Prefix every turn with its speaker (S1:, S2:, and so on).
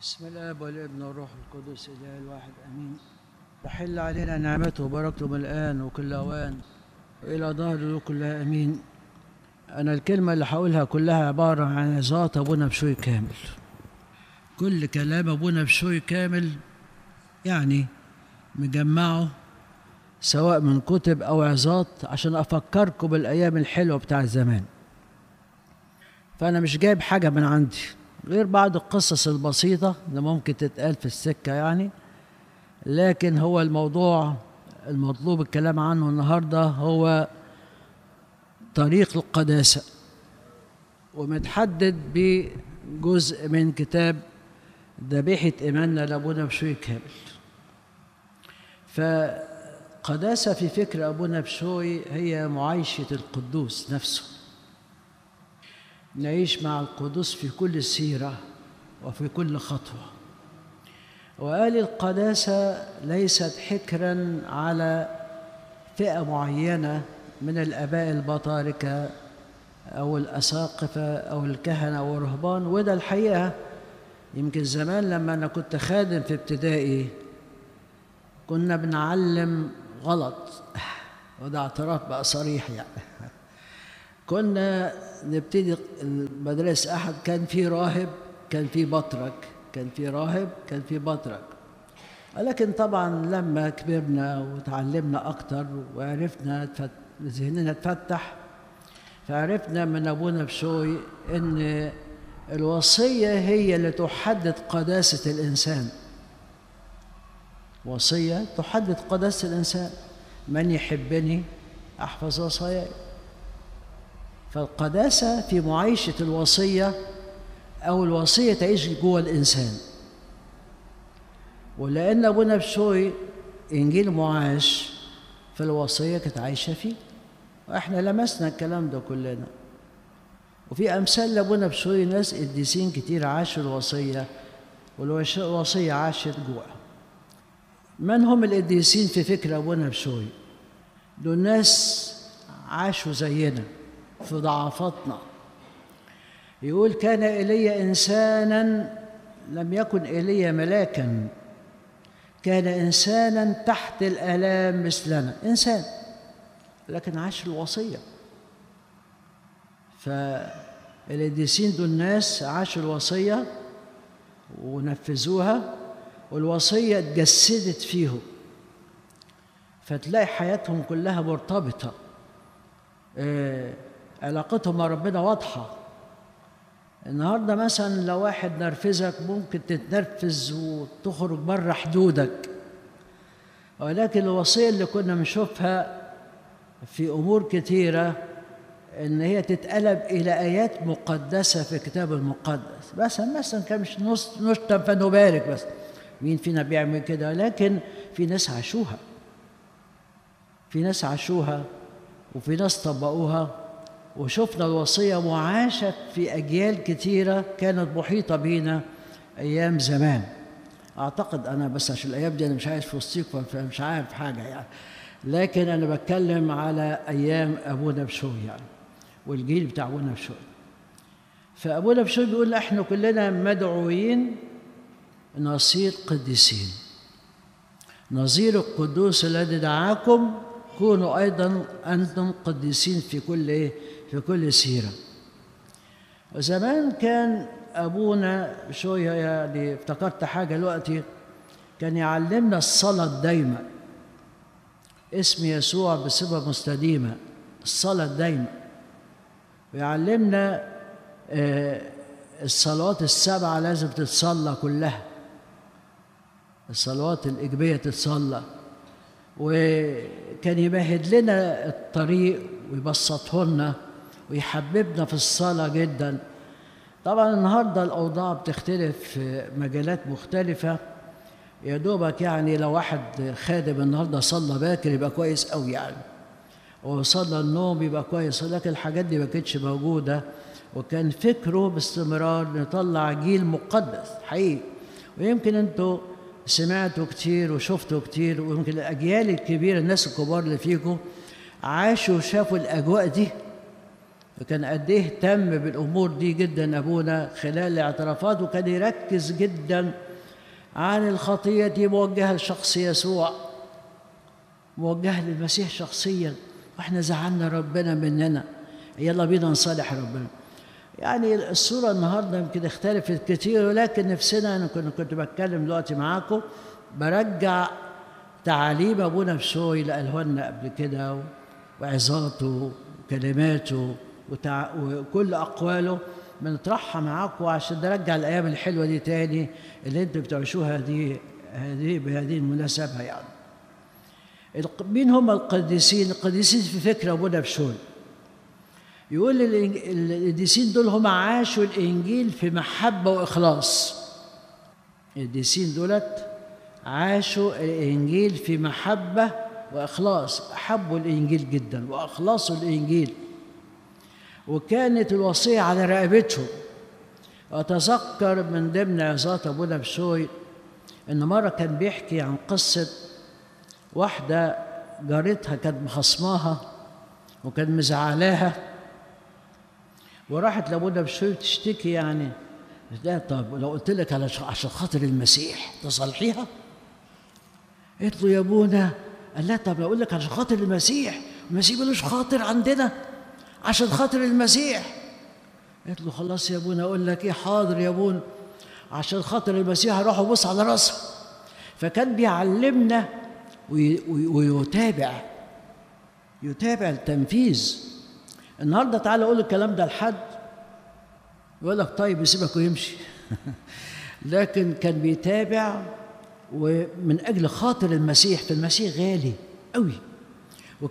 S1: بسم الله والابن والروح القدس اله الواحد امين تحل علينا نعمته وبركته من الان وكل اوان والى ظهر كلها امين انا الكلمه اللي هقولها كلها عباره عن عظات ابونا بشوي كامل كل كلام ابونا بشوي كامل يعني مجمعه سواء من كتب او عظات عشان افكركم بالايام الحلوه بتاع زمان فانا مش جايب حاجه من عندي غير بعض القصص البسيطه اللي ممكن تتقال في السكه يعني لكن هو الموضوع المطلوب الكلام عنه النهارده هو طريق القداسه ومتحدد بجزء من كتاب ذبيحه ايماننا لابونا بشوي كامل فقداسه في فكر ابونا بشوي هي معايشه القدوس نفسه نعيش مع القدوس في كل سيرة وفي كل خطوة وقال القداسة ليست حكرا على فئة معينة من الآباء البطاركة أو الأساقفة أو الكهنة أو الرهبان وده الحقيقة يمكن زمان لما أنا كنت خادم في ابتدائي كنا بنعلم غلط وده اعتراف بقى صريح يعني كنا نبتدي المدرسة أحد كان في راهب كان في بطرك كان في راهب كان في بطرك ولكن طبعا لما كبرنا وتعلمنا أكتر وعرفنا ذهننا اتفتح فعرفنا من أبونا بشوي إن الوصية هي اللي تحدد قداسة الإنسان وصية تحدد قداسة الإنسان من يحبني أحفظ وصاياي فالقداسة في معايشة الوصية أو الوصية تعيش جوه الإنسان ولأن أبونا بشوي إنجيل معاش فالوصية كانت عايشة فيه وإحنا لمسنا الكلام ده كلنا وفي أمثال لأبونا بشوي ناس قديسين كتير عاشوا الوصية والوصية عاشت جوه من هم القديسين في فكر أبونا بشوي دول ناس عاشوا زينا في ضعفاتنا يقول كان ايليا انسانا لم يكن ايليا ملاكا كان انسانا تحت الالام مثلنا انسان لكن عاش الوصيه فالقديسين دول ناس عاشوا الوصيه ونفذوها والوصيه اتجسدت فيهم فتلاقي حياتهم كلها مرتبطه إيه علاقتهم مع ربنا واضحة النهاردة مثلا لو واحد نرفزك ممكن تتنرفز وتخرج بره حدودك ولكن الوصية اللي كنا بنشوفها في أمور كتيرة إن هي تتقلب إلى آيات مقدسة في الكتاب المقدس مثلا مثلا كان مش نشتم فنبارك بس مين فينا بيعمل كده لكن في ناس عاشوها في ناس عاشوها وفي ناس طبقوها وشفنا الوصية معاشة في أجيال كتيرة كانت محيطة بينا أيام زمان أعتقد أنا بس عشان الأيام دي أنا مش عايش في وسطيكم فمش عارف حاجة يعني لكن أنا بتكلم على أيام أبونا بشوي يعني والجيل بتاع أبونا بشوي فأبونا بشوي بيقول إحنا كلنا مدعوين نصير قديسين نظير القدوس الذي دعاكم كونوا أيضا أنتم قديسين في كل إيه؟ في كل سيرة وزمان كان أبونا شوية يعني افتكرت حاجة دلوقتي كان يعلمنا الصلاة دايما اسم يسوع بصفة مستديمة الصلاة دايما ويعلمنا آه الصلوات السبعة لازم تتصلى كلها الصلوات الإيجابية تتصلى وكان يمهد لنا الطريق ويبسطه لنا ويحببنا في الصلاة جدا طبعا النهاردة الأوضاع بتختلف في مجالات مختلفة يا دوبك يعني لو واحد خادم النهارده صلى باكر يبقى كويس قوي يعني وصلى النوم يبقى كويس لكن الحاجات دي ما كانتش موجودة وكان فكره باستمرار نطلع جيل مقدس حقيقي ويمكن انتوا سمعتوا كتير وشفتوا كتير ويمكن الأجيال الكبيرة الناس الكبار اللي فيكم عاشوا وشافوا الأجواء دي فكان قد ايه اهتم بالامور دي جدا ابونا خلال الاعترافات وكان يركز جدا عن الخطيه دي موجهه لشخص يسوع موجهه للمسيح شخصيا واحنا زعلنا ربنا مننا يلا بينا نصالح ربنا يعني الصوره النهارده يمكن اختلفت كتير ولكن نفسنا انا كنت كنت بتكلم دلوقتي معاكم برجع تعاليم ابونا بشوي اللي قالها لنا قبل كده وعظاته وكلماته وتع... وكل اقواله بنطرحها معاكم عشان نرجع الايام الحلوه دي تاني اللي انتوا بتعيشوها دي هذه بهذه المناسبه يعني. الق- مين هم القديسين؟ القديسين في فكر ابونا بشوي. يقول الإنج- القديسين دول هم عاشوا الانجيل في محبه واخلاص. القديسين دولت عاشوا الانجيل في محبه واخلاص، احبوا الانجيل جدا واخلصوا الانجيل. وكانت الوصية على رقبتهم وأتذكر من ضمن عظات أبونا بشوي إن مرة كان بيحكي عن قصة واحدة جارتها كانت مخصماها وكان مزعلاها وراحت لأبونا بشوي تشتكي يعني لا طب لو قلت لك على عشان خاطر المسيح تصلحيها؟ قلت له يا ابونا قال لا طب اقول لك عشان خاطر المسيح المسيح ملوش خاطر عندنا عشان خاطر المسيح قلت له خلاص يا ابونا اقول لك ايه حاضر يا ابونا عشان خاطر المسيح هروح ابص على راسها فكان بيعلمنا وي- وي- ويتابع يتابع التنفيذ النهارده تعالى اقول الكلام ده لحد يقول لك طيب يسيبك ويمشي لكن كان بيتابع ومن اجل خاطر المسيح فالمسيح غالي قوي